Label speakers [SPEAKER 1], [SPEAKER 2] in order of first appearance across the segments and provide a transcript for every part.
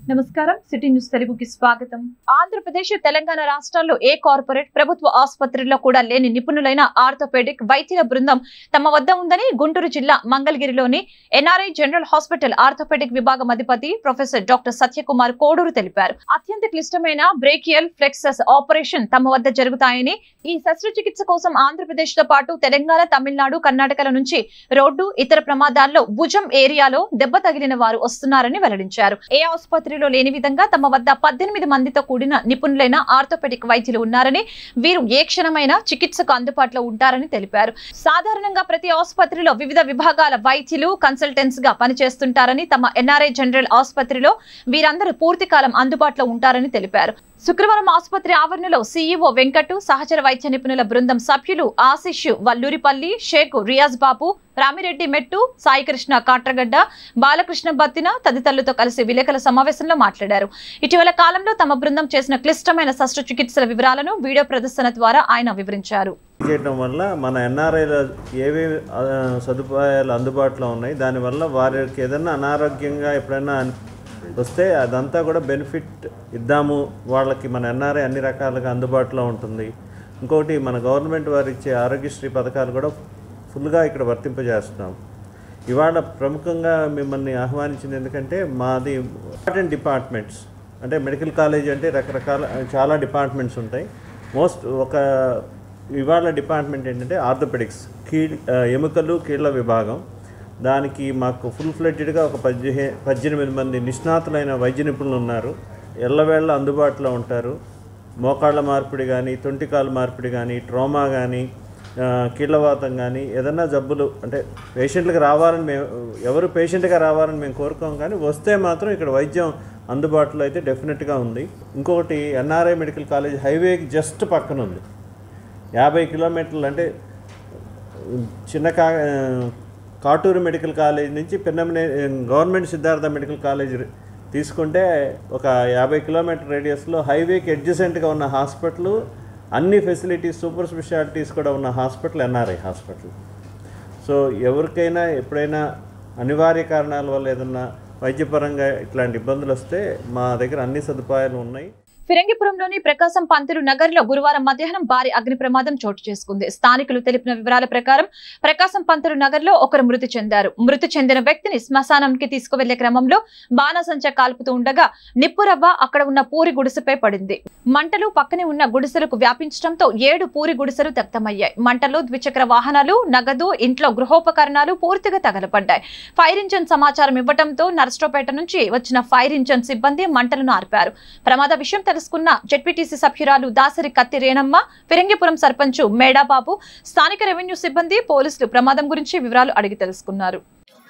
[SPEAKER 1] నమస్కారం city news తెలుగుకి స్వాగతం ఆంధ్రప్రదేశ్ తెలంగాణ రాష్ట్రాల్లో ఏ కార్పొరేట్ ప్రభుత్వ ఆసుపత్రుల్లో కూడా లేని నిపుణులైన ఆర్థోపెడిక్ వైద్యుల బృందం తమ వద్ద ఉందని గుంటూరు జిల్లా మంగళగిరిలోని ఎన్ఆర్ఐ జనరల్ హాస్పిటల్ ఆర్థోపెడిక్ విభాగం అధిపతి ప్రొఫెసర్ డాక్టర్ సత్యకుమార్ కోడూరు తెలిపారు అత్యంత క్లిష్టమైన బ్రేకియల్ ఫ్లెక్సస్ ఆపరేషన్ తమ వద్ద జరుగుతాయని ఈ శస్త్రచికిత్స కోసం ఆంధ్రప్రదేశ్ తో పాటు తెలంగాణ తమిళనాడు కర్ణాటకల నుంచి రోడ్డు ఇతర ప్రమాదాల్లో భుజం ఏరియాలో దెబ్బ తగిలిన వారు వస్తున్నారని వెల్లడించారు ఏ ఆసుపత్రిలో లేని విధంగా తమ వద్ద పద్దెనిమిది మందితో కూడిన నిపుణులైన ఆర్థోపెడిక్ వైద్యులు ఉన్నారని వీరు ఏ క్షణమైనా చికిత్సకు అందుబాటులో ఉంటారని తెలిపారు సాధారణంగా ప్రతి ఆసుపత్రిలో వివిధ విభాగాల వైద్యులు కన్సల్టెంట్స్ గా పనిచేస్తుంటారని తమ ఎన్ఆర్ఐ జనరల్ ఆసుపత్రిలో వీరందరూ పూర్తి కాలం అందుబాటులో ఉంటారని తెలిపారు శుక్రవారం ఆసుపత్రి ఆవరణలో సీఈఓ వెంకటు సహచర వైద్య నిపుణుల బృందం సభ్యులు ఆశిష్ వల్లూరిపల్లి షేక్ రియాజ్ బాబు రామిరెడ్డి మెట్టు సాయికృష్ణ కాట్రగడ్డ బాలకృష్ణ బత్తిన తదితరులతో కలిసి విలేకరుల సమావేశంలో మాట్లాడారు ఇటీవల కాలంలో తమ బృందం చేసిన క్లిష్టమైన శస్త్రచికిత్సల వివరాలను వీడియో ప్రదర్శన ద్వారా ఆయన వివరించారు
[SPEAKER 2] చేయటం వల్ల మన ఎన్ఆర్ఐలో ఏవేవి ఆ, సదుపాయాలు అందుబాటులో ఉన్నాయి దానివల్ల వారికి ఏదైనా అనారోగ్యంగా ఎప్పుడైనా అన్- వస్తే అదంతా కూడా బెనిఫిట్ ఇద్దాము వాళ్ళకి మన ఎన్ఆర్ఐ అన్ని రకాలుగా అందుబాటులో ఉంటుంది ఇంకోటి మన గవర్నమెంట్ వారు ఇచ్చే ఆరోగ్యశ్రీ పథకాలు కూడా ఫుల్గా ఇక్కడ వర్తింపజేస్తున్నాం ఇవాళ ప్రముఖంగా మిమ్మల్ని ఆహ్వానించింది ఎందుకంటే మాది ఇంపార్టెంట్ డిపార్ట్మెంట్స్ అంటే మెడికల్ కాలేజ్ అంటే రకరకాల చాలా డిపార్ట్మెంట్స్ ఉంటాయి మోస్ట్ ఒక ఇవాళ డిపార్ట్మెంట్ ఏంటంటే ఆర్థోపెడిక్స్ కీ ఆ, ఎముకలు కీళ్ళ విభాగం దానికి మాకు ఫుల్ ఫ్లెడ్జ్డ్గా ఒక పద్దె పద్దెనిమిది మంది నిష్ణాతులైన వైద్య నిపుణులు ఉన్నారు ఎల్లవేళ అందుబాటులో ఉంటారు మోకాళ్ళ మార్పిడి కానీ తొంటికాల మార్పిడి కానీ ట్రోమా కానీ ఆ, కీళ్ళవాతం కానీ ఏదన్నా జబ్బులు అంటే పేషెంట్లకు రావాలని మేము ఎవరు పేషెంట్గా రావాలని మేము కోరుకోం కానీ వస్తే మాత్రం ఇక్కడ వైద్యం అందుబాటులో అయితే డెఫినెట్గా ఉంది ఇంకొకటి ఎన్ఆర్ఐ మెడికల్ కాలేజ్ హైవేకి జస్ట్ పక్కన ఉంది యాభై కిలోమీటర్లు అంటే చిన్న కా కాటూరు మెడికల్ కాలేజ్ నుంచి Pinnamaneni government Siddhartha medical college తీసుకుంటే ఒక యాభై కిలోమీటర్ రేడియస్లో హైవేకి అడ్జసెంట్గా ఉన్న హాస్పిటల్ అన్ని ఫెసిలిటీస్ సూపర్ స్పెషాలిటీస్ కూడా ఉన్న హాస్పిటల్ ఎన్ఆర్ఐ హాస్పిటల్ సో ఎవరికైనా ఎప్పుడైనా అనివార్య కారణాల వల్ల ఏదన్నా వైద్యపరంగా ఇట్లాంటి ఇబ్బందులు వస్తే మా దగ్గర అన్ని సదుపాయాలు ఉన్నాయి
[SPEAKER 1] ఫిరంగిపురంలోని ప్రకాశం పంతులు నగర్ లో గురువారం మధ్యాహ్నం భారీ అగ్ని ప్రమాదం చోటు చేసుకుంది స్థానికులు తెలిపిన వివరాల ప్రకారం ప్రకాశం పంతులు నగర్ లో ఒకరు మృతి చెందారు మృతి చెందిన వ్యక్తిని శ్మశానానికి తీసుకువెళ్లే క్రమంలో బాణసంచ కాల్పుతూ ఉండగా నిప్పురవ్వ అక్కడ ఉన్న పూరి గుడిసెపై పడింది మంటలు పక్కనే ఉన్న గుడిసెలకు వ్యాపించడంతో ఏడు పూరి గుడిసెలు దగ్ధమయ్యాయి మంటల్లో ద్విచక్ర వాహనాలు నగదు ఇంట్లో గృహోపకరణాలు పూర్తిగా తగలపడ్డాయి ఫైర్ ఇంజన్ సమాచారం ఇవ్వడంతో నర్సరావుపేట నుంచి వచ్చిన ఫైర్ ఇంజన్ సిబ్బంది మంటలను ఆర్పారు ప్రమాద విషయం తెలుసుకున్న జెడ్పీటీసీ సభ్యురాలు దాసరి కత్తి రేణమ్మ ఫిరంగిపురం సర్పంచ్ మేడాబాబు స్థానిక రెవెన్యూ సిబ్బంది పోలీసులు ప్రమాదం గురించి వివరాలు అడిగి తెలుసుకున్నారు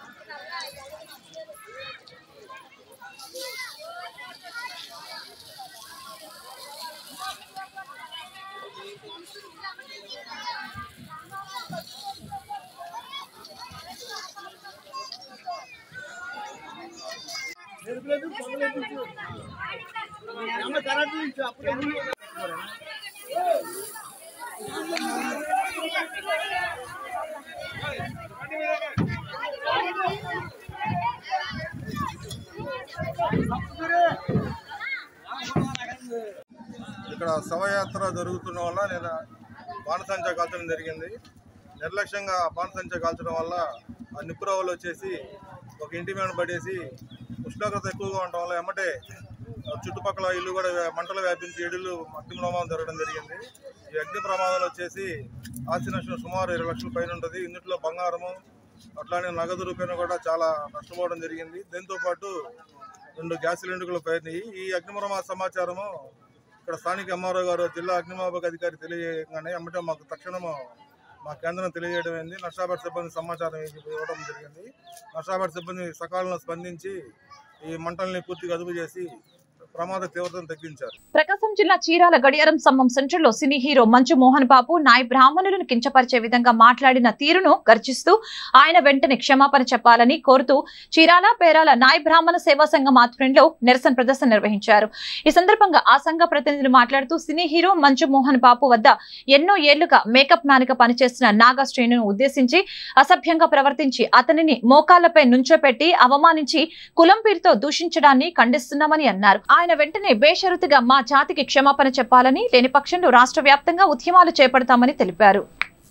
[SPEAKER 3] ఇక్కడ శవయాత్ర జరుగుతున్న వల్ల నేను బాణసంచ కాల్చడం జరిగింది నిర్లక్ష్యంగా బాణసంచ కాల్చడం వల్ల ఆ నిప్పురవ్వలు వచ్చేసి ఒక ఇంటి మీద పడేసి ఉష్ణోగ్రత ఎక్కువగా ఉండటం వల్ల ఎమ్మటే ఆ చుట్టుపక్కల ఇల్లు కూడా వ్యా- మంటలు వ్యాపించి ఇళ్ళు అగ్ని ప్రమాదం జరగడం జరిగింది ఈ అగ్ని ప్రమాదాలు వచ్చేసి ఆస్తి నష్టం సుమారు ఇరవై లక్షల పైన ఉంటుంది ఇందులో బంగారము అట్లానే నగదు రూపాయలు కూడా చాలా నష్టపోవడం జరిగింది దీంతో పాటు రెండు గ్యాస్ సిలిండర్లు పోయినాయి ఈ అగ్ని ప్రమాద సమాచారము ఇక్కడ స్థానిక ఎంఆర్ఓ గారు జిల్లా అగ్నిమాపక అధికారి తెలియగానే అమ్మటం మాకు తక్షణము మా కేంద్రం తెలియజేయడం అయింది నర్సాపేట సిబ్బంది సమాచారం ఇవ్వడం జరిగింది నర్సాపేట సిబ్బంది సకాలంలో స్పందించి ఈ మంటల్ని పూర్తిగా అదుపు చేసి ప్రమాద తీవ్రతను తగ్గించారు
[SPEAKER 1] ప్రకాశం జిల్లా చీరాల గడియారం స్తంభం సెంటర్ లో సినీ హీరో మంచు మోహన్ బాబు నాయ్ బ్రాహ్మణులను కించపరిచే విధంగా మాట్లాడిన తీరును గర్జిస్తూ ఆయన వెంటనే క్షమాపణ చెప్పాలని కోరుతూ చీరాల పేరాల నాయ్ బ్రాహ్మణ సేవా సంఘం ఆధ్వర్యంలో నిరసన ప్రదర్శన నిర్వహించారు ఈ సందర్భంగా ఆ సంఘ ప్రతినిధులు మాట్లాడుతూ సినీ హీరో మంచు మోహన్ బాబు వద్ద ఎన్నో ఏళ్లుగా మేకప్ మ్యాన్ గా పనిచేస్తున్న నాగా శ్రేణును ఉద్దేశించి అసభ్యంగా ప్రవర్తించి అతనిని మోకాళ్లపై నుంచోపెట్టి అవమానించి కులం పేరుతో దూషించడాన్ని ఖండిస్తున్నామని అన్నారు ఆయన వెంటనే బేషరతుగా మా జాతికి క్షమాపణ చెప్పాలని లేని పక్షంలో రాష్ట్ర వ్యాప్తంగా ఉద్యమాలు చేపడతామని తెలిపారు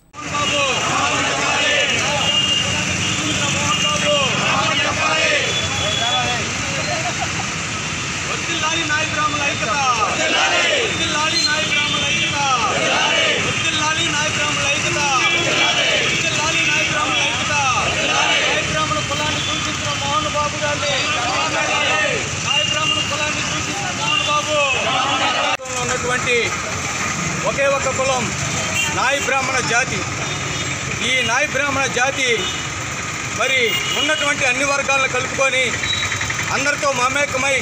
[SPEAKER 4] వర్ధిల్లాలి నాయ బ్రాహ్మణుల ఐక్యత వర్ధిల్లాలి నాయ బ్రాహ్మణుల ఐక్యత వర్ధిల్లాలి నాయ బ్రాహ్మణుల ఐక్యత వర్ధిల్లాలి నాయ బ్రాహ్మణుల ఐక్యత నాయ బ్రాహ్మణ కులాన్ని సూచించిన మోహన్ బాబు గారిని నాయ బ్రాహ్మణ కులాన్ని సూచించిన మోహన్ బాబు ఉన్నటువంటి ఒకే ఒక కులం నాయ బ్రాహ్మణ జాతి ఈ నాయ బ్రాహ్మణ జాతి మరి ఉన్నటువంటి అన్ని వర్గాలను కలుపుకొని అందరితో మమేకమై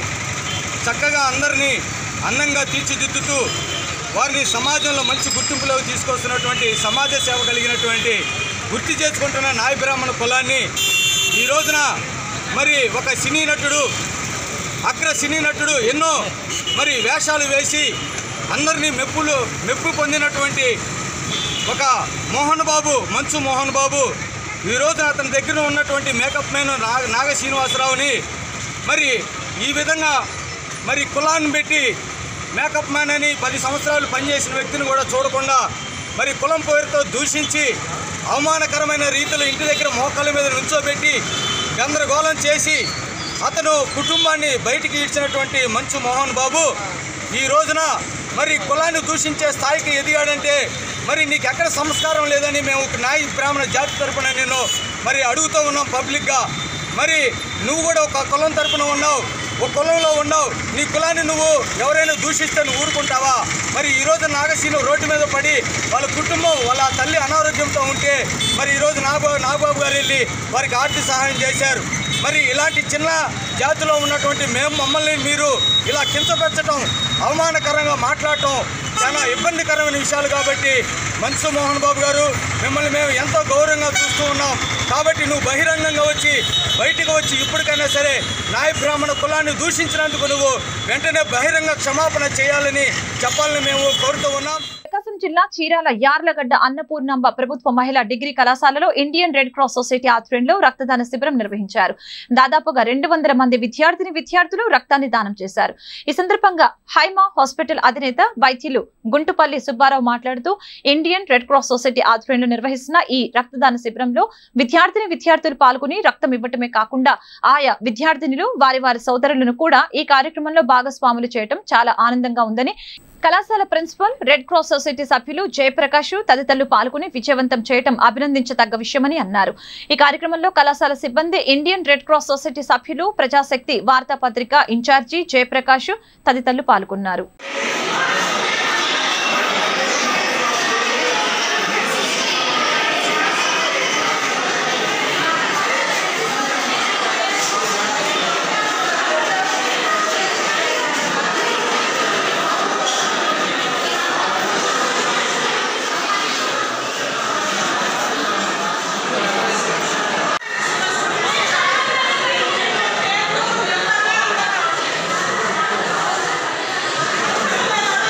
[SPEAKER 4] చక్కగా అందరినీ అందంగా తీర్చిదిద్దుతూ వారిని సమాజంలో మంచి గుర్తింపులోకి తీసుకొస్తున్నటువంటి సమాజ సేవ కలిగినటువంటి గుర్తు చేసుకుంటున్న నాయ బ్రాహ్మణ కులాన్ని ఈ రోజున మరి ఒక సినీ నటుడు అగ్ర సినీ నటుడు ఎన్నో మరి వేషాలు వేసి అందరినీ మెప్పులు మెప్పు పొందినటువంటి ఒక మోహన్ బాబు మంచు మోహన్ బాబు ఈ రోజున అతని దగ్గర ఉన్నటువంటి మేకప్ మ్యాన్ నాగ నాగ శ్రీనివాసరావుని మరి ఈ విధంగా మరి కులాన్ని పెట్టి మేకప్ మ్యాన్ అని పది సంవత్సరాలు పనిచేసిన వ్యక్తిని కూడా చూడకుండా మరి కులం పేరుతో దూషించి అవమానకరమైన రీతిలో ఇంటి దగ్గర మోకాళ్ళ మీద నుంచోబెట్టి గందరగోళం చేసి అతను కుటుంబాన్ని బయటికి ఈడ్చినటువంటి మంచు మోహన్ బాబు ఈ రోజున మరి కులాన్ని దూషించే స్థాయికి ఎదిగాడంటే మరి నీకు ఎక్కడ సంస్కారం లేదని మేము ఒక నాయ బ్రాహ్మణ జాతి తరపున నేను మరి అడుగుతూ ఉన్నాం పబ్లిక్గా మరి నువ్వు కూడా ఒక కులం తరపున ఉన్నావు ఒక కులంలో ఉన్నావు నీ కులాన్ని నువ్వు ఎవరైనా దూషిస్తే నువ్వు ఊరుకుంటావా మరి ఈరోజు నాగశీను రోడ్డు మీద పడి వాళ్ళ కుటుంబం వాళ్ళ తల్లి అనారోగ్యంతో ఉంటే మరి ఈరోజు నాగబాబు నాగబాబు గారు వెళ్ళి వారికి ఆర్థిక సహాయం చేశారు మరి ఇలాంటి చిన్న జాతిలో ఉన్నటువంటి మేము మమ్మల్ని మీరు ఇలా కించపెట్టడం అవమానకరంగా మాట్లాడటం చాలా ఇబ్బందికరమైన విషయాలు కాబట్టి మన్సు మోహన్ బాబు గారు మిమ్మల్ని మేము ఎంతో గౌరవంగా చూస్తూ ఉన్నాం కాబట్టి నువ్వు బహిరంగంగా వచ్చి బయటకు వచ్చి ఇప్పటికైనా సరే నాయ బ్రాహ్మణ కులాన్ని దూషించినందుకు నువ్వు వెంటనే బహిరంగ క్షమాపణ చేయాలని చెప్పాలని మేము కోరుతూ ఉన్నాం
[SPEAKER 1] ప్రకాశం జిల్లా చీరాల యార్లగడ్డ అన్నపూర్ణంబ ప్రభుత్వ మహిళా డిగ్రీ కళాశాలలో ఇండియన్ రెడ్ క్రాస్ సొసైటీ ఆధ్వర్యంలో రక్తదాన శిబిరం నిర్వహించారు దాదాపుగా రెండు వందల మంది విద్యార్థిని విద్యార్థులు రక్తాన్ని దానం చేశారు ఈ సందర్భంగా హైమా హాస్పిటల్ అధినేత వైద్యులు గుంటుపల్లి సుబ్బారావు మాట్లాడుతూ ఇండియన్ రెడ్ క్రాస్ సొసైటీ ఆధ్వర్యంలో నిర్వహిస్తున్న ఈ రక్తదాన శిబిరంలో విద్యార్థిని విద్యార్థులు పాల్గొని రక్తం ఇవ్వటమే కాకుండా ఆయా విద్యార్థినులు వారి వారి సోదరులను కూడా ఈ కార్యక్రమంలో భాగస్వాములు చేయడం చాలా ఆనందంగా ఉందని కళాశాల ప్రిన్సిపల్ రెడ్ క్రాస్ సొసైటీ సభ్యులు జయప్రకాష్ తదితరులు పాల్గొని విజయవంతం చేయడం అభినందించదగ్గ విషయమని అన్నారు ఈ కార్యక్రమంలో కళాశాల సిబ్బంది ఇండియన్ రెడ్ క్రాస్ సొసైటీ సభ్యులు ప్రజాశక్తి వార్తాపత్రిక ఇన్ఛార్జి జయప్రకాష్ తదితరులు పాల్గొన్నారు
[SPEAKER 4] ¡Vamos!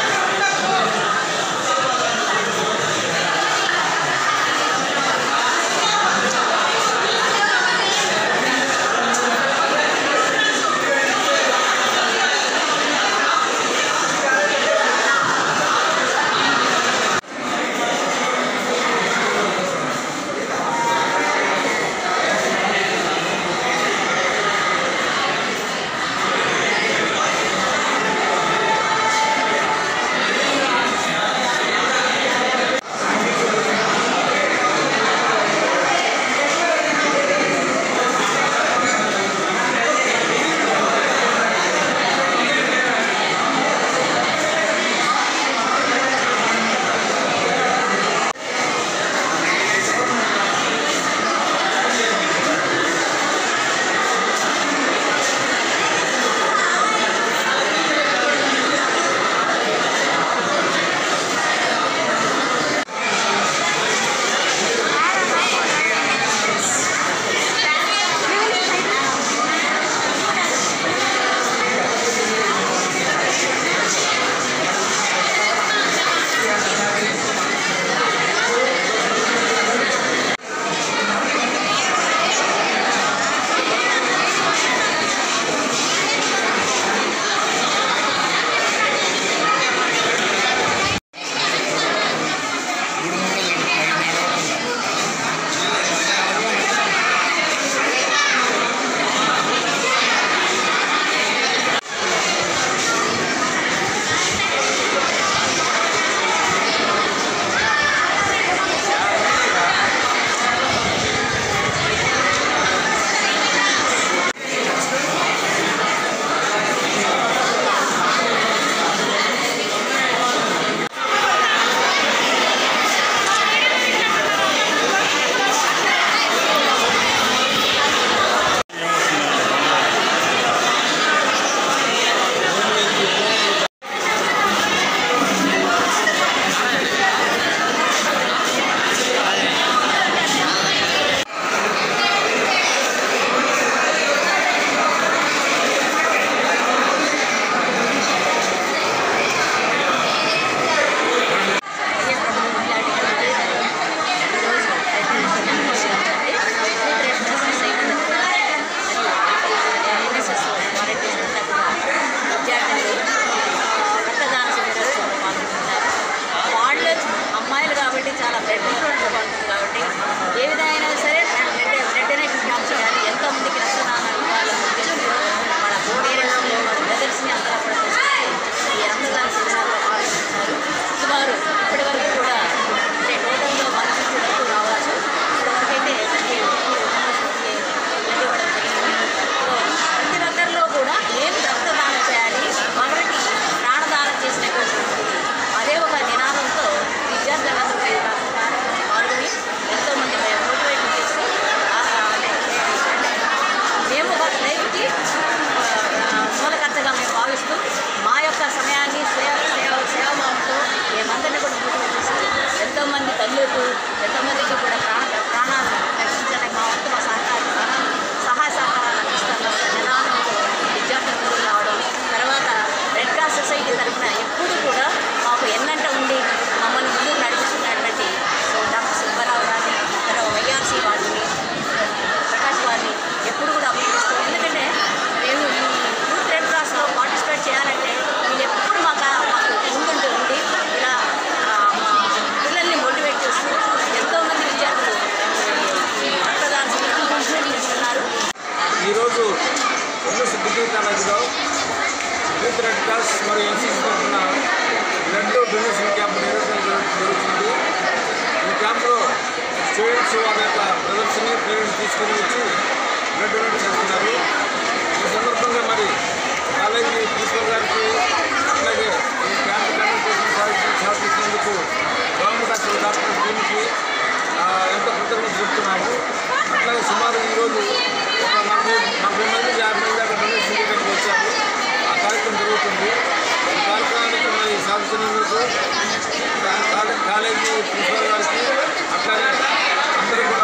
[SPEAKER 5] బిఎంఎస్ మరియు ఎన్సీసీ తరఫున బ్లడ్ డొనేషన్ క్యాంప్ నిర్వహించడం జరుగు- జరుగుతుంది ఈ క్యాంప్లో స్టూడెంట్స్ వాళ్ళ యొక్క బ్రదర్స్ని పేరెంట్స్ తీసుకుని వచ్చి బ్లడ్ డొనేట్ చేస్తున్నారు ఈ సందర్భంగా మరి కాలేజీ ప్రిన్సిపల్ గారికి అట్లాగే ఈ క్యాంప్ కండక్ట్ చేసిన సాధించిన సాధించినందుకు గవర్నమెంట్ హాస్పిటల్ డాక్టర్ టీమ్కి ఆ, ఎంతో కృతజ్ఞత చెప్తున్నాము అట్లాగే సుమారు ఈరోజు ఒక నలభై నలభై మంది యాభై మంది దాకా డొనేషన్ చేయడానికి వచ్చారు ఆ కార్యక్రమం జరుగుతుంది ఈ కార్యక్రమానికి మరి సాధించినందుకు కా- కాలే- కాలేజీ ప్రిన్సిపల్ గారికి అట్లాగే అందరూ కూడా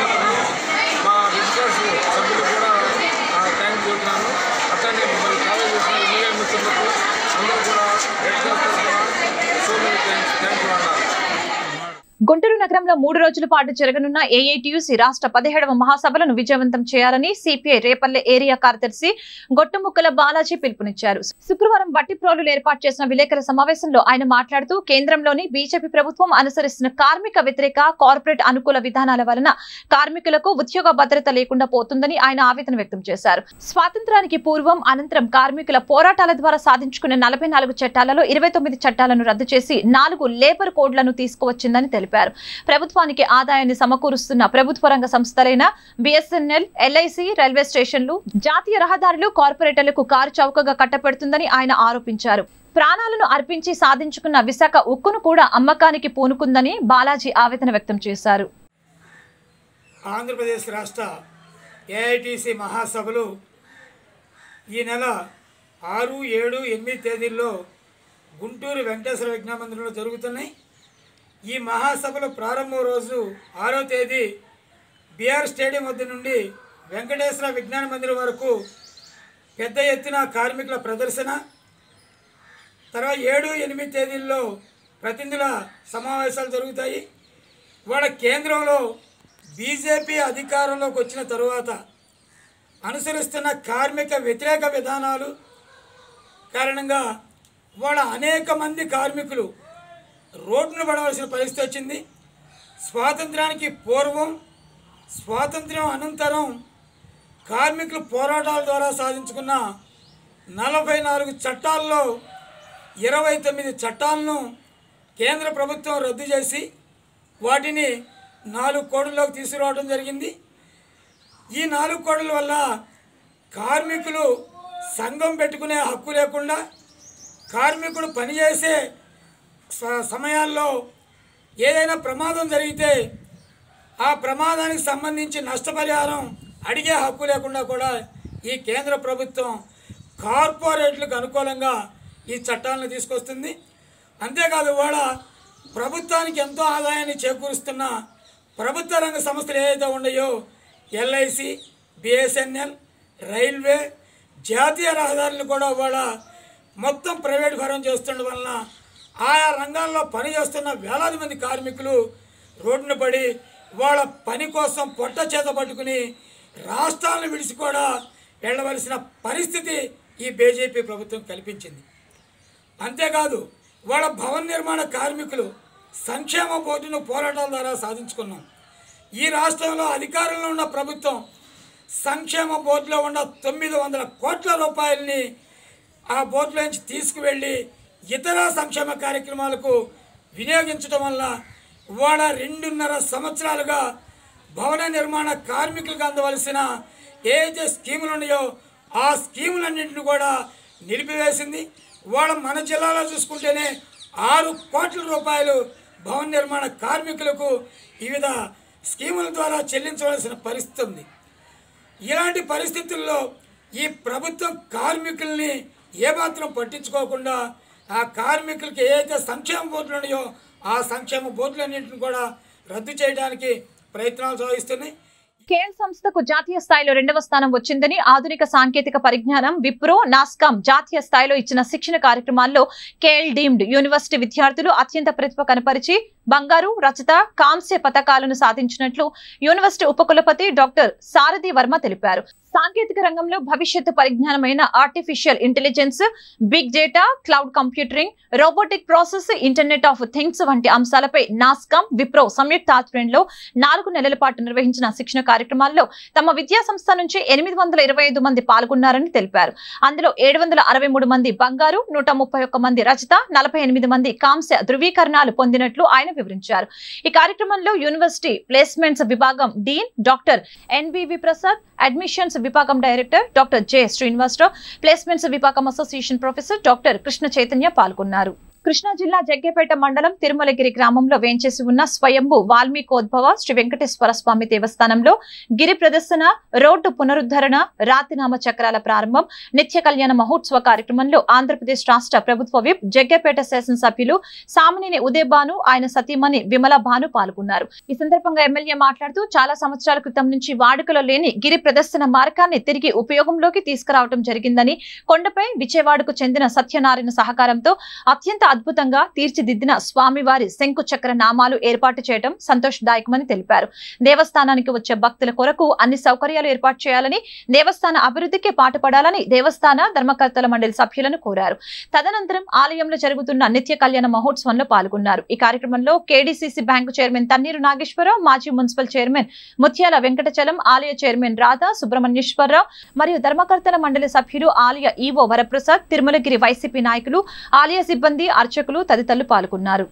[SPEAKER 5] మా విజిటర్స్ సభ్యులు కూడా థ్యాంక్ చెబుతున్నాను అట్లానే మరి కాలేజీ వచ్చిన మీడియా మిత్రులకు అందరూ కూడా రెడ్ క్రాస్ తరఫున so many thanks thank you అన్నారు
[SPEAKER 1] గుంటూరు నగరంలో మూడు రోజుల పాటు జరగనున్న ఏఐటియుసి రాష్ట్ర పదిహేడవ మహాసభలను విజయవంతం చేయాలని సిపిఐ రేపల్లె ఏరియా కార్యదర్శి గొట్టుముక్కల బాలాజీ పిలుపునిచ్చారు శుక్రవారం బట్టిప్రోలులు ఏర్పాటు చేసిన విలేకరుల సమావేశంలో ఆయన మాట్లాడుతూ కేంద్రంలోని బీజేపీ ప్రభుత్వం అనుసరిస్తున్న కార్మిక వ్యతిరేక కార్పొరేట్ అనుకూల విధానాల వలన కార్మికులకు ఉద్యోగ భద్రత లేకుండా పోతుందని ఆయన ఆవేదన వ్యక్తం చేశారు స్వాతంత్రానికి పూర్వం అనంతరం కార్మికుల పోరాటాల ద్వారా సాధించుకున్న నలభై నాలుగు చట్టాలలో ఇరవై తొమ్మిది చట్టాలను రద్దు చేసి నాలుగు లేబర్ కోడ్లను తీసుకువచ్చిందని తెలిపారు ప్రభుత్వానికి ఆదాయాన్ని సమకూరుస్తున్న ప్రభుత్వ రంగ సంస్థలైన బిఎస్ఎన్ఎల్ ఎల్ఐసి రైల్వే స్టేషన్లు జాతీయ రహదారులు కార్పొరేటర్లకు కారు చౌకగా కట్టపెడుతుందని ఆయన ఆరోపించారు ప్రాణాలను అర్పించి సాధించుకున్న విశాఖ ఉక్కును కూడా అమ్మకానికి పూనుకుందని బాలాజీ ఆవేదన వ్యక్తం చేశారు
[SPEAKER 6] ఆంధ్రప్రదేశ్ రాష్ట్ర ఏఐటిసి మహాసభలు ఈ నెల ఆరు ఏడు ఎనిమిది తేదీల్లో గుంటూరు వెంకటేశ్వర విజ్ఞాన మందిరంలో జరుగుతున్నాయి ఈ మహాసభలు ప్రారంభం రోజు ఆరో తేదీ బీఆర్ స్టేడియం వద్ద నుండి వెంకటేశ్వర విజ్ఞాన మందిరం వరకు పెద్ద ఎత్తున కార్మికుల ప్రదర్శన తర్వాత ఏడు ఎనిమిది తేదీల్లో ప్రతినిధుల సమావేశాలు జరుగుతాయి వాళ్ళ కేంద్రంలో బీజేపీ అధికారంలోకి వచ్చిన తరువాత అనుసరిస్తున్న కార్మిక వ్యతిరేక విధానాలు కారణంగా వాళ్ళ అనేక మంది కార్మికులు రోడ్డును పడవలసిన పరిస్థితి వచ్చింది స్వాతంత్రానికి పూర్వం స్వాతంత్ర్యం అనంతరం కార్మికులు పోరాటాల ద్వారా సాధించుకున్న నలభై నాలుగు చట్టాల్లో ఇరవై తొమ్మిది చట్టాలను కేంద్ర ప్రభుత్వం రద్దు చేసి వాటిని నాలుగు కోడుల్లోకి తీసుకురావడం జరిగింది ఈ నాలుగు కోడుల వల్ల కార్మికులు సంఘం పెట్టుకునే హక్కు లేకుండా కార్మికుడు పనిచేసే స- సమయాల్లో ఏదైనా ప్రమాదం జరిగితే ఆ ప్రమాదానికి సంబంధించి నష్టపరిహారం అడిగే హక్కు లేకుండా కూడా ఈ కేంద్ర ప్రభుత్వం కార్పొరేట్లకు అనుకూలంగా ఈ చట్టాలను తీసుకొస్తుంది అంతేకాదు వాళ్ళ ప్రభుత్వానికి ఎంతో ఆదాయాన్ని చేకూరుస్తున్న ప్రభుత్వ రంగ సంస్థలు ఏవైతే ఉన్నాయో ఎల్ఐసి బిఎస్ఎన్ఎల్ రైల్వే జాతీయ రహదారులు కూడా వాళ్ళ మొత్తం ప్రైవేట్ పరం చేస్తుండడం వలన ఆయా రంగాల్లో పనిచేస్తున్న వేలాది మంది కార్మికులు రోడ్డున పడి వాళ్ళ పని కోసం పొట్ట చేత పట్టుకుని రాష్ట్రాలను విడిచి కూడా వెళ్ళవలసిన పరిస్థితి ఈ బీజేపీ ప్రభుత్వం కల్పించింది అంతేకాదు వాళ్ళ భవన నిర్మాణ కార్మికులు సంక్షేమ బోర్డును పోరాటాల ద్వారా సాధించుకున్నాం ఈ రాష్ట్రంలో అధికారంలో ఉన్న ప్రభుత్వం సంక్షేమ బోర్డులో ఉన్న తొమ్మిది వందల కోట్ల రూపాయలని ఆ బోర్డులోంచి తీసుకువెళ్ళి ఇతర సంక్షేమ కార్యక్రమాలకు వినియోగించడం వల్ల వాళ్ళ రెండున్నర సంవత్సరాలుగా భవన నిర్మాణ కార్మికులకు అందవలసిన ఏదైతే స్కీములు ఉన్నాయో ఆ స్కీములన్నింటిని కూడా నిలిపివేసింది వాళ్ళ మన జిల్లాలో చూసుకుంటేనే ఆరు కోట్ల రూపాయలు భవన నిర్మాణ కార్మికులకు వివిధ స్కీముల ద్వారా చెల్లించవలసిన పరిస్థితి ఉంది ఇలాంటి పరిస్థితుల్లో ఈ ప్రభుత్వం కార్మికుల్ని ఏమాత్రం పట్టించుకోకుండా ఆ కార్మికులకి ఏదైతే సంక్షేమ బోర్డులు ఉన్నాయో ఆ సంక్షేమ బోర్డులన్నింటిని కూడా రద్దు చేయడానికి ప్రయత్నాలు సాగిస్తున్నాయి
[SPEAKER 1] కేఎల్ సంస్థకు జాతీయ స్థాయిలో రెండవ స్థానం వచ్చిందని ఆధునిక సాంకేతిక పరిజ్ఞానం విప్రో నాస్కామ్ జాతీయ స్థాయిలో ఇచ్చిన శిక్షణ కార్యక్రమాల్లో కేఎల్ డీమ్డ్ యూనివర్సిటీ విద్యార్థులు అత్యంత ప్రతిభ కనపరిచి బంగారు రచిత కాంస్య పథకాలను సాధించినట్లు యూనివర్సిటీ ఉపకులపతి డాక్టర్ సారథి వర్మ తెలిపారు సాంకేతిక రంగంలో భవిష్యత్తు పరిజ్ఞానమైన artificial intelligence big data cloud computing robotic process internet of things వంటి అంశాలపై నాస్కామ్ విప్రో సంయుక్త ఆధ్వర్యంలో నాలుగు నెలల పాటు నిర్వహించిన శిక్షణ కార్యక్రమాల్లో తమ విద్యా సంస్థ నుంచి ఎనిమిది వందల ఇరవై ఐదు మంది పాల్గొన్నారని తెలిపారు అందులో ఏడు వందల అరవై మూడు మంది బంగారు నూట ముప్పై ఒక్క మంది రచిత నలభై ఎనిమిది మంది కాంస్య ధృవీకరణాలు పొందినట్లు ఆయన వివరించారు ఈ కార్యక్రమంలో యూనివర్సిటీ ప్లేస్మెంట్స్ విభాగం dean doctor NBV Prasad admissions విభాగం director doctor J Srinivasarao placements విభాగం association professor doctor Krishna Chaitanya పాల్గొన్నారు కృష్ణా జిల్లా జగ్గేపేట మండలం తిరుమలగిరి గ్రామంలో వేంచేసి ఉన్న స్వయంభు వాల్మీకోద్భవ శ్రీ వెంకటేశ్వర స్వామి దేవస్థానంలో గిరి ప్రదర్శన రోడ్డు పునరుద్ధరణ రాతినామ చక్రాల ప్రారంభం నిత్య కళ్యాణ మహోత్సవ కార్యక్రమంలో ఆంధ్రప్రదేశ్ రాష్ట్ర ప్రభుత్వ విప్ జగ్గేపేట శాసనసభ్యులు సామినేని ఉదయభాను ఆయన సతీమణి విమల భాను పాల్గొన్నారు ఈ సందర్భంగా ఎమ్మెల్యే మాట్లాడుతూ చాలా సంవత్సరాల క్రితం నుంచి వాడుకలో లేని గిరి ప్రదర్శన మార్గాన్ని తిరిగి ఉపయోగంలోకి తీసుకురావడం జరిగిందని కొండపై విజయవాడకు చెందిన సత్యనారాయణ సహకారంతో అత్యంత అద్భుతంగా తీర్చిదిద్దిన స్వామివారి శంకు చక్ర నామాలు ఏర్పాటు చేయడం సంతోషదాయకమని తెలిపారు దేవస్థానానికి వచ్చే భక్తుల కొరకు అన్ని సౌకర్యాలు ఏర్పాటు చేయాలని దేవస్థాన అభివృద్ధికి పాటుపడాలని దేవస్థాన ధర్మకర్తల మండలి సభ్యులను కోరారు తదనంతరం ఆలయంలో జరుగుతున్న నిత్య కళ్యాణ మహోత్సవంలో పాల్గొన్నారు ఈ కార్యక్రమంలో KDCC bank chairman Tanneeru Nageswararao మాజీ మున్సిపల్ చైర్మన్ ముత్యాల వెంకటచలం ఆలయ చైర్మన్ రాధా సుబ్రహ్మణ్యేశ్వరరావు మరియు ధర్మకర్తల మండలి సభ్యులు ఆలయ ఈవో వరప్రసాద్ తిరుమలగిరి వైసీపీ నాయకులు ఆలయ సిబ్బంది అర్చకులు తదితరులు పాల్గొన్నారు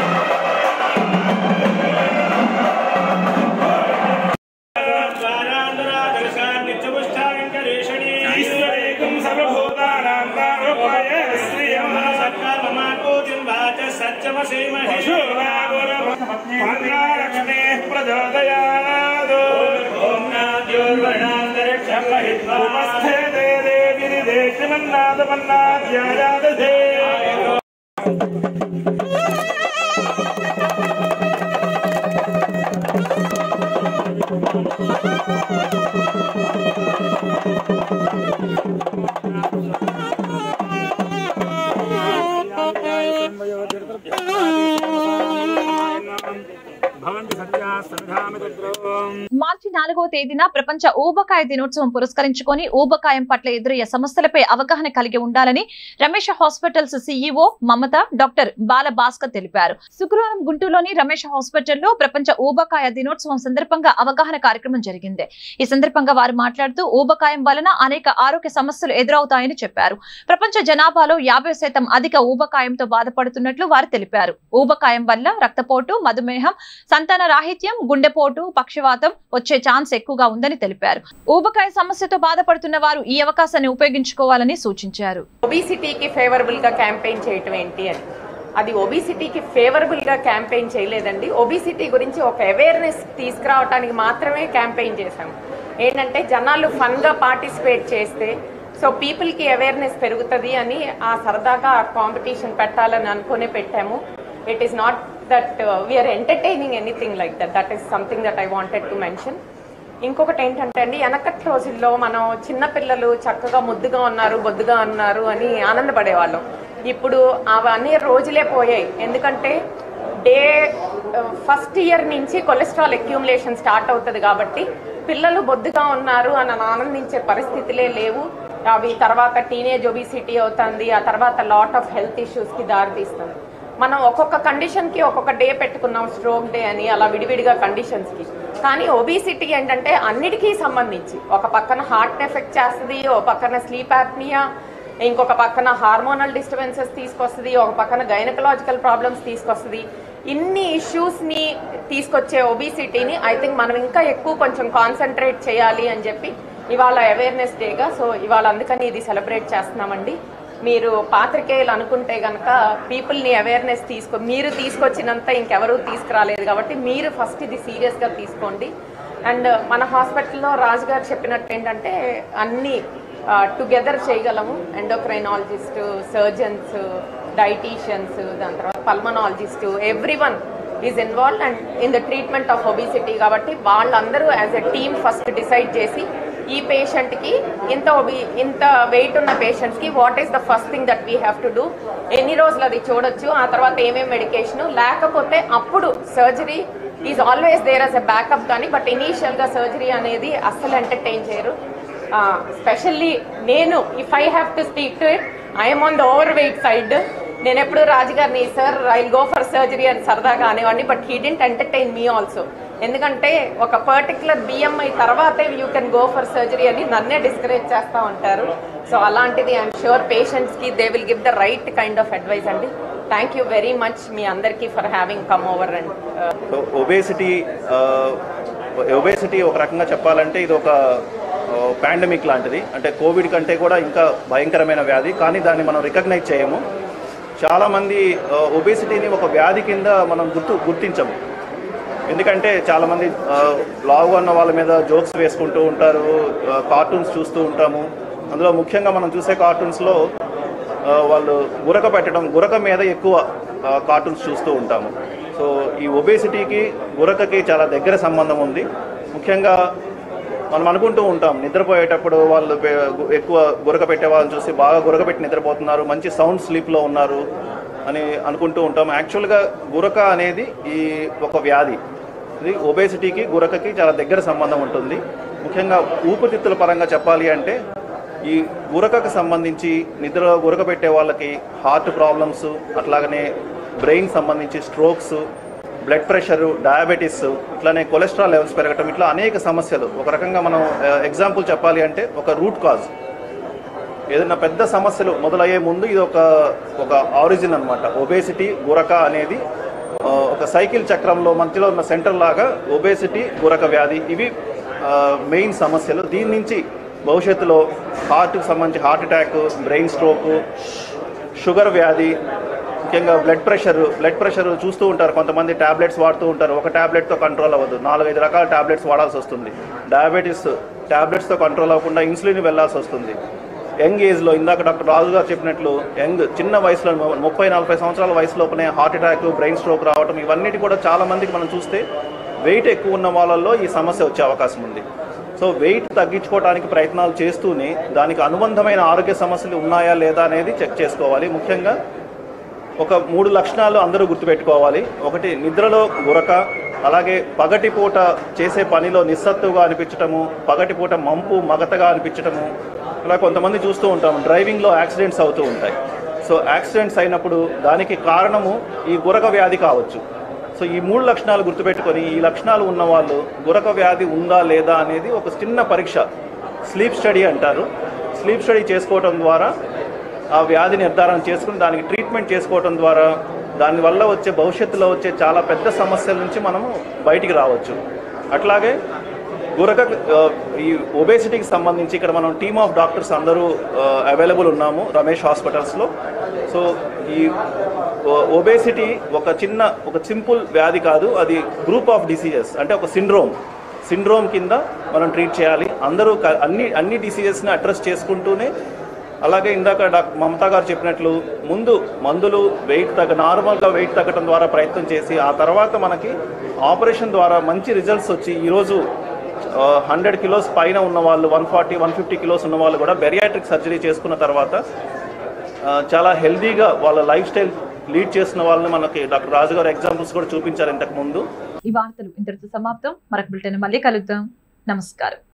[SPEAKER 1] మార్చి నాలుగవ తేదీన ప్రపంచ ఊబకాయ దినోత్సవం పురస్కరించుకొని ఊబకాయం పట్ల ఎదురయ్యే సమస్యలపై అవగాహన కలిగి ఉండాలని Ramesh hospitals CEO Mamata doctor Bala Bhaskar తెలిపారు శుక్రవారం గుంటూరులోని రమేష్ హాస్పిటల్లో ప్రపంచ ఊబకాయ దినోత్సవం సందర్భంగా అవగాహన కార్యక్రమం జరిగింది ఈ సందర్భంగా వారు మాట్లాడుతూ ఊబకాయం వలన అనేక ఆరోగ్య సమస్యలు ఎదురవుతాయని చెప్పారు ప్రపంచ జనాభాలో యాభై శాతం అధిక ఊబకాయంతో బాధపడుతున్నట్లు వారు తెలిపారు ఊబకాయం వల్ల రక్తపోటు మధుమేహం సంతాన రాహిత్యం గుండెపోటు పక్షవాతం వచ్చే ఛాన్స్ ఎక్కువగా ఉందని తెలిపారు ఊబకాయ సమస్యతో బాధపడుతున్న వారు ఈ అవకాశాన్ని ఉపయోగించుకోవాలని సూచించారు
[SPEAKER 7] ఒబిసిటీకి ఫేవరబుల్గా క్యాంపెయిన్ చేయటం ఏంటి అని అది ఒబిసిటీకి ఫేవరబుల్గా క్యాంపెయిన్ చేయలేదండి ఒబిసిటీ గురించి ఒక అవేర్నెస్ తీసుకురావడానికి మాత్రమే క్యాంపెయిన్ చేశాం ఏంటంటే జనాలు ఫన్గా పార్టిసిపేట్ చేస్తే సో పీపుల్కి అవేర్నెస్ పెరుగుతుంది అని ఆ సరదాగా కాంపిటీషన్ పెట్టాలని అనుకునే పెట్టాము it is not that we are entertaining anything like that that is something that I wanted to mention ఇంకొకటి ఏంటంటే అండి వెనకటి రోజుల్లో మనం చిన్నపిల్లలు చక్కగా ముద్దుగా ఉన్నారు బొద్దుగా ఉన్నారు అని ఆనందపడేవాళ్ళం ఇప్పుడు అవన్నీ రోజులే పోయాయి ఎందుకంటే డే ఫస్ట్ ఇయర్ నుంచి కొలెస్ట్రాల్ అక్యూములేషన్ స్టార్ట్ అవుతుంది కాబట్టి పిల్లలు బొద్దుగా ఉన్నారు అని ఆనందించే పరిస్థితులే లేవు అవి తర్వాత టీనేజ్ ఒబిసిటీ అవుతుంది ఆ తర్వాత లాట్ ఆఫ్ హెల్త్ ఇష్యూస్కి దారితీస్తుంది మనం ఒక్కొక్క కండిషన్కి ఒక్కొక్క డే పెట్టుకున్నాం స్ట్రోక్ డే అని అలా విడివిడిగా కండిషన్స్కి కానీ ఒబిసిటీ ఏంటంటే అన్నిటికీ సంబంధించి ఒక పక్కన హార్ట్ ఎఫెక్ట్ చేస్తుంది ఒక పక్కన స్లీప్ యాప్నియా ఇంకొక పక్కన హార్మోనల్ డిస్టర్బెన్సెస్ తీసుకొస్తుంది ఒక పక్కన గైనకలాజికల్ ప్రాబ్లమ్స్ తీసుకొస్తుంది ఇన్ని ఇష్యూస్ని తీసుకొచ్చే ఒబిసిటీని ఐ థింక్ మనం ఇంకా ఎక్కువ కొంచెం కాన్సన్ట్రేట్ చేయాలి అని చెప్పి ఇవాళ అవేర్నెస్ డేగా సో ఇవాళ అందుకని ఇది సెలబ్రేట్ చేస్తున్నామండి మీరు పాత్రికేయులు అనుకుంటే కనుక పీపుల్ని అవేర్నెస్ తీసుకో మీరు తీసుకొచ్చినంత ఇంకెవరూ తీసుకురాలేదు కాబట్టి మీరు ఫస్ట్ ఇది సీరియస్గా తీసుకోండి అండ్ మన హాస్పిటల్లో రాజు గారు చెప్పినట్టు ఏంటంటే అన్ని టుగెదర్ చేయగలము ఎండోక్రైనాలజిస్ట్ సర్జన్స్ డైటీషియన్స్ దాని తర్వాత pulmonologist everyone is involve and in the treatment of obesity కాబట్టి వాళ్ళందరూ as a team first decide చేసి ఈ పేషెంట్కి ఇంత ఒబి ఇంత వెయిట్ ఉన్న పేషెంట్స్కి what is the first thing that we have to do ఎన్ని రోజులు అది చూడొచ్చు ఆ తర్వాత ఏమేమి మెడికేషన్ లేకపోతే అప్పుడు surgery is always there as a backup కానీ బట్ ఇనీషియల్గా సర్జరీ అనేది అస్సలు ఎంటర్టైన్ చేయరు స్పెషల్లీ నేను if I have to speak to it I'm on the overweight side నేను ఎప్పుడు రాజుగారిని sir I go for surgery అని సరదాగా అనేవాడిని but he didn't entertain me also ఎందుకంటే ఒక పర్టికులర్ బిఎంఐ తర్వాతే you can go for surgery అని నన్నే డిస్కరేజ్ చేస్తూ ఉంటారు సో అలాంటిది ఐఎమ్ షూర్ పేషెంట్స్కి they will give the right kind of advice అండి థ్యాంక్ యూ వెరీ మచ్ మీ అందరికీ for having come over and
[SPEAKER 8] obesity obesity ఒక రకంగా చెప్పాలంటే ఇది ఒక పాండమిక్ లాంటిది అంటే కోవిడ్ కంటే కూడా ఇంకా భయంకరమైన వ్యాధి కానీ దాన్ని మనం రికగ్నైజ్ చేయము చాలామంది ఒబేసిటీని ఒక వ్యాధి కింద మనం గుర్తు గుర్తించము ఎందుకంటే చాలామంది లావుగా ఉన్న వాళ్ళ మీద జోక్స్ వేసుకుంటూ ఉంటారు కార్టూన్స్ చూస్తూ ఉంటాము అందులో ముఖ్యంగా మనం చూసే కార్టూన్స్లో ఆ, వాళ్ళు గురక పెట్టడం గురక మీద ఎక్కువ కార్టూన్స్ చూస్తూ ఉంటాము సో ఈ ఒబేసిటీకి గురకకి చాలా దగ్గర సంబంధం ఉంది ముఖ్యంగా మనం అనుకుంటూ ఉంటాం నిద్రపోయేటప్పుడు వాళ్ళు పె- ఎక్కువ గురక పెట్టే వాళ్ళని చూసి బాగా గురక పెట్టి నిద్రపోతున్నారు మంచి సౌండ్ స్లీప్లో ఉన్నారు అని అనుకుంటూ ఉంటాం యాక్చువల్గా గురక అనేది ఈ ఒక వ్యాధి ఇది ఒబేసిటీకి గురకకి చాలా దగ్గర సంబంధం ఉంటుంది ముఖ్యంగా ఊపిరితిత్తుల పరంగా చెప్పాలి అంటే ఈ గురకకు సంబంధించి నిద్ర గురక పెట్టే వాళ్ళకి హార్ట్ ప్రాబ్లమ్స్ అట్లాగనే బ్రెయిన్ సంబంధించి స్ట్రోక్స్ బ్లడ్ ప్రెషరు డయాబెటీస్ ఇట్లానే కొలెస్ట్రాల్ లెవెల్స్ పెరగటం ఇట్లా అనేక సమస్యలు ఒక రకంగా మనం ఎగ్జాంపుల్ చెప్పాలి అంటే ఒక రూట్ కాజ్ ఏదైనా పెద్ద సమస్యలు మొదలయ్యే ముందు ఇది ఒక ఒక ఆరిజిన్ అనమాట ఒబేసిటీ గురక అనేది ఆ, ఒక సైకిల్ చక్రంలో మధ్యలో ఉన్న సెంటర్ లాగా ఒబేసిటీ గురక వ్యాధి ఇవి మెయిన్ సమస్యలు దీని నుంచి భవిష్యత్తులో హార్ట్కి సంబంధించి heart attack brain stroke sugar వ్యాధి ముఖ్యంగా బ్లడ్ ప్రెషర్ బ్లడ్ ప్రెషర్ చూస్తూ ఉంటారు కొంతమంది టాబ్లెట్స్ వాడుతూ ఉంటారు ఒక టాబ్లెట్తో కంట్రోల్ అవ్వదు నాలుగైదు రకాల టాబ్లెట్స్ వాడాల్సి వస్తుంది డయాబెటీస్ టాబ్లెట్స్తో కంట్రోల్ అవ్వకుండా ఇన్సులిన్ వెళ్ళాల్సి వస్తుంది యంగ్ ఏజ్లో ఇందాక డాక్టర్ రాజు గారు చెప్పినట్లు యంగ్ చిన్న వయసులో ముప్పై నలభై సంవత్సరాల వయసులోపనే హార్ట్ అటాక్ బ్రెయిన్ స్ట్రోక్ రావడం ఇవన్నిటి కూడా చాలా మందికి మనం చూస్తే వెయిట్ ఎక్కువ ఉన్న వాళ్ళల్లో ఈ సమస్య వచ్చే అవకాశం ఉంది సో వెయిట్ తగ్గించుకోవడానికి ప్రయత్నాలు చేస్తూనే దానికి అనుబంధమైన ఆరోగ్య సమస్యలు ఉన్నాయా లేదా అనేది చెక్ చేసుకోవాలి ముఖ్యంగా ఒక మూడు లక్షణాలు అందరూ గుర్తుపెట్టుకోవాలి ఒకటి నిద్రలో గురక అలాగే పగటిపూట చేసే పనిలో నిస్సత్తుగా అనిపించటము పగటిపూట మంపు మగతగా అనిపించటము ఇలా కొంతమంది చూస్తూ ఉంటాం డ్రైవింగ్లో యాక్సిడెంట్స్ అవుతూ ఉంటాయి సో యాక్సిడెంట్స్ అయినప్పుడు దానికి కారణము ఈ గురక వ్యాధి కావచ్చు సో ఈ మూడు లక్షణాలు గుర్తుపెట్టుకొని ఈ లక్షణాలు ఉన్న వాళ్ళు గురక వ్యాధి ఉందా లేదా అనేది ఒక చిన్న పరీక్ష స్లీప్ స్టడీ అంటారు స్లీప్ స్టడీ చేసుకోవడం ద్వారా ఆ వ్యాధి నిర్ధారణ చేసుకుని దానికి ట్రీట్మెంట్ చేసుకోవడం ద్వారా దానివల్ల వచ్చే భవిష్యత్తులో వచ్చే చాలా పెద్ద సమస్యల నుంచి మనము బయటికి రావచ్చు అట్లాగే గురక ఆ, ఈ ఒబేసిటీకి సంబంధించి ఇక్కడ మనం టీమ్ ఆఫ్ డాక్టర్స్ అందరూ అవైలబుల్ ఉన్నాము రమేష్ హాస్పిటల్స్లో సో ఈ ఒబేసిటీ ఒక చిన్న ఒక సింపుల్ వ్యాధి కాదు అది గ్రూప్ ఆఫ్ డిసీజెస్ అంటే ఒక సిండ్రోమ్ సిండ్రోమ్ కింద మనం ట్రీట్ చేయాలి అందరూ క- అన్ని అన్ని డిసీజెస్ని అడ్రస్ చేసుకుంటూనే అలాగే ఇందాక డాక్టర్ మమతా గారు చెప్పినట్లు ముందు మందులు వెయిట్ తగ్గ నార్మల్గా వెయిట్ తగ్గడం ద్వారా ప్రయత్నం చేసి ఆ తర్వాత మనకి ఆపరేషన్ ద్వారా మంచి రిజల్ట్స్ వచ్చి ఈరోజు హండ్రెడ్ కిలోస్ పైన ఉన్న వాళ్ళు one forty one fifty kilos ఉన్న వాళ్ళు కూడా బెరియాట్రిక్ సర్జరీ చేసుకున్న తర్వాత ఆ, చాలా హెల్దీగా వాళ్ళ లైఫ్ స్టైల్ లీడ్ చేసిన వాళ్ళని మనకి డాక్టర్ రాజు గారు ఎగ్జాంపుల్స్ కూడా చూపించారు ఇంతకు ముందు
[SPEAKER 1] ఈ వార్తలు ఇంతటితో సమాప్తం మరొక బులెటిన్ మళ్ళీ కలుద్దాం నమస్కారం